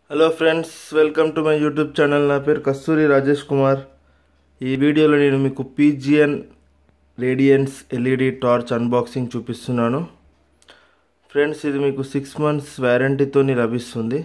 hello friends welcome to my YouTube channel నా పేరు కస్తూరి రాజేష్ కుమార్ ఈ వీడియోలో నేను మీకు Pigeon Radiance LED torch unboxing చూపిస్తున్నాను ఫ్రెండ్స్ ఇది మీకు సిక్స్ మంత్స్ వ్యారంటీతో లభిస్తుంది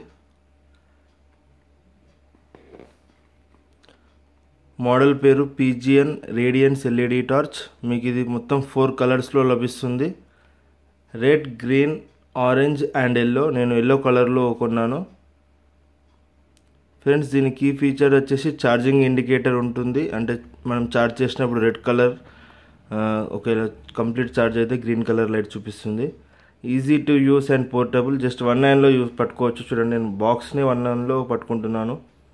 మోడల్ పేరు పీజిఎన్ రేడియన్స్ ఎల్ఈడి టార్చ్ మీకు ఇది మొత్తం ఫోర్ కలర్స్లో లభిస్తుంది red green orange and yellow నేను ఎల్లో కలర్లో కొన్నాను ఫ్రెండ్స్ దీని కీ ఫీచర్ వచ్చేసి ఛార్జింగ్ ఇండికేటర్ ఉంటుంది అంటే మనం ఛార్జ్ చేసినప్పుడు రెడ్ కలర్ ఒకవేళ కంప్లీట్ ఛార్జ్ అయితే గ్రీన్ కలర్ లైట్ చూపిస్తుంది easy to use and portable just one నైన్లో యూస్ పట్టుకోవచ్చు చూడండి నేను బాక్స్ని వన్ నైన్లో పట్టుకుంటున్నాను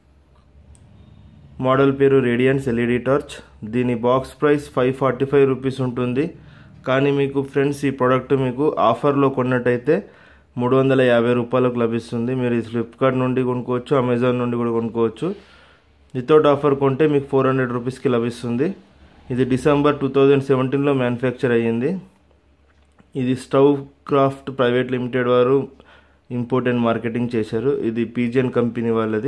మోడల్ పేరు రేడియన్స్ ఎల్ఈడి టార్చ్ దీని box price five forty five rupees ఉంటుంది కానీ మీకు ఫ్రెండ్స్ ఈ ప్రోడక్ట్ మీకు ఆఫర్లో కొన్నట్టయితే మూడు వందల యాభై రూపాయలకు లభిస్తుంది మీరు ఇది ఫ్లిప్కార్ట్ నుండి కొనుక్కోవచ్చు అమెజాన్ నుండి కూడా కొనుక్కోవచ్చు వితౌట్ ఆఫర్ కొంటే మీకు ఫోర్ హండ్రెడ్ రూపీస్కి లభిస్తుంది ఇది డిసెంబర్ టూ థౌజండ్ సెవెంటీన్లో మ్యానుఫ్యాక్చర్ అయ్యింది ఇది స్టవ్ క్రాఫ్ట్ ప్రైవేట్ లిమిటెడ్ వారు ఇంపోర్ట్ అండ్ మార్కెటింగ్ చేశారు ఇది పీజియన్ కంపెనీ వాళ్ళది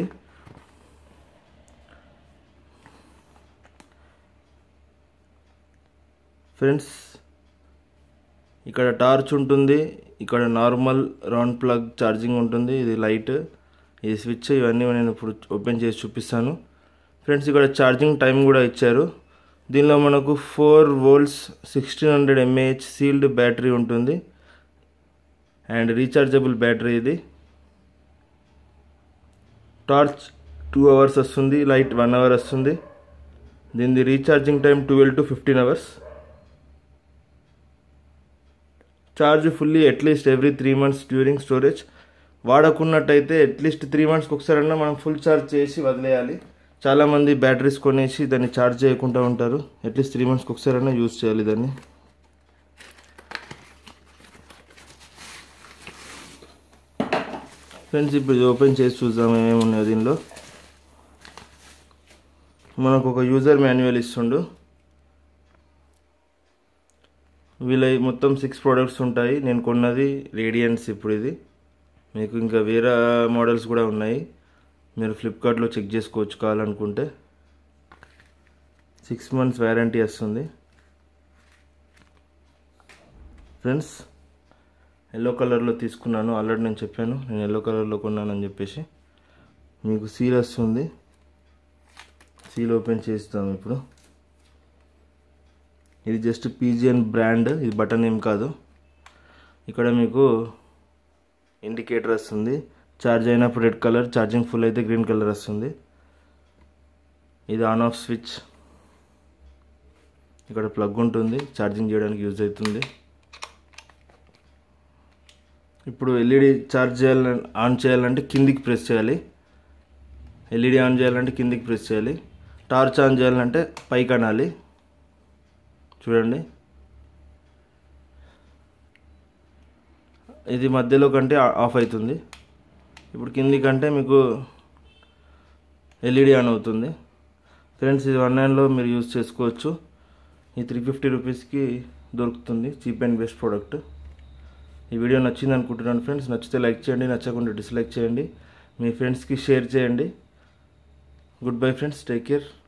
ఫ్రెండ్స్ ఇక్కడ టార్చ్ ఉంటుంది ఇక్కడ నార్మల్ రౌండ్ ప్లగ్ ఛార్జింగ్ ఉంటుంది ఇది లైట్ ఇది స్విచ్ ఇవన్నీ నేను ఇప్పుడు ఓపెన్ చేసి చూపిస్తాను ఫ్రెండ్స్ ఇక్కడ ఛార్జింగ్ టైం కూడా ఇచ్చారు దీనిలో మనకు four volts sixteen hundred mAh sealed battery ఉంటుంది అండ్ రీఛార్జబుల్ బ్యాటరీ ఇది టార్చ్ టూ అవర్స్ వస్తుంది లైట్ వన్ అవర్ వస్తుంది దీనిది recharging time twelve to fifteen hours charge fully at least every three months during storage వాడకున్నట్టయితే అట్లీస్ట్ త్రీ మంత్స్కి ఒకసారైనా మనం full charge చేసి వదిలేయాలి చాలామంది బ్యాటరీస్ కొనేసి దాన్ని ఛార్జ్ చేయకుండా ఉంటారు అట్లీస్ట్ త్రీ మంత్స్కి ఒకసారైనా యూజ్ చేయాలి దాన్ని ఫ్రెండ్స్ ఇప్పుడు ఇది ఓపెన్ చేసి చూద్దాం ఏమేమి ఉన్నాయో దీనిలో మనకు ఒక యూజర్ మాన్యువల్ ఇస్తుండు వీళ్ళ మొత్తం సిక్స్ ప్రోడక్ట్స్ ఉంటాయి నేను కొన్నది రేడియన్స్ ఇప్పుడు ఇది మీకు ఇంకా వేరే మోడల్స్ కూడా ఉన్నాయి మీరు ఫ్లిప్కార్ట్లో చెక్ చేసుకోవచ్చు కావాలనుకుంటే సిక్స్ మంత్స్ వ్యారంటీ వస్తుంది ఫ్రెండ్స్ ఎల్లో కలర్లో తీసుకున్నాను ఆల్రెడీ నేను చెప్పాను నేను ఎల్లో కలర్లో కొన్నానని చెప్పేసి మీకు సీల్ వస్తుంది సీల్ ఓపెన్ చేస్తాము ఇప్పుడు ఇది జస్ట్ పీజియన్ బ్రాండ్ ఇది బటన్ ఏం కాదు ఇక్కడ మీకు ఇండికేటర్ వస్తుంది ఛార్జ్ అయినప్పుడు రెడ్ కలర్ ఛార్జింగ్ ఫుల్ అయితే గ్రీన్ కలర్ వస్తుంది ఇది ఆన్ ఆఫ్ స్విచ్ ఇక్కడ ప్లగ్ ఉంటుంది ఛార్జింగ్ చేయడానికి యూజ్ అవుతుంది ఇప్పుడు ఎల్ఈడి ఛార్జ్ చేయాలని ఆన్ చేయాలంటే కిందికి ప్రెస్ చేయాలి ఎల్ఈడి ఆన్ చేయాలంటే కిందికి ప్రెస్ చేయాలి టార్చ్ ఆన్ చేయాలంటే పైకి అనాలి చూడండి ఇది మధ్యలో కంటే ఆఫ్ అవుతుంది ఇప్పుడు కింది కంటే మీకు ఎల్ఈడి ఆన్ అవుతుంది ఫ్రెండ్స్ ఇది వన్ నైన్లో మీరు యూజ్ చేసుకోవచ్చు ఈ త్రీ ఫిఫ్టీ రూపీస్కి దొరుకుతుంది చీప్ అండ్ బెస్ట్ ప్రోడక్ట్ ఈ వీడియో నచ్చింది అనుకుంటున్నాను ఫ్రెండ్స్ నచ్చితే లైక్ చేయండి నచ్చకుండా డిస్లైక్ చేయండి మీ ఫ్రెండ్స్కి షేర్ చేయండి goodbye friends take care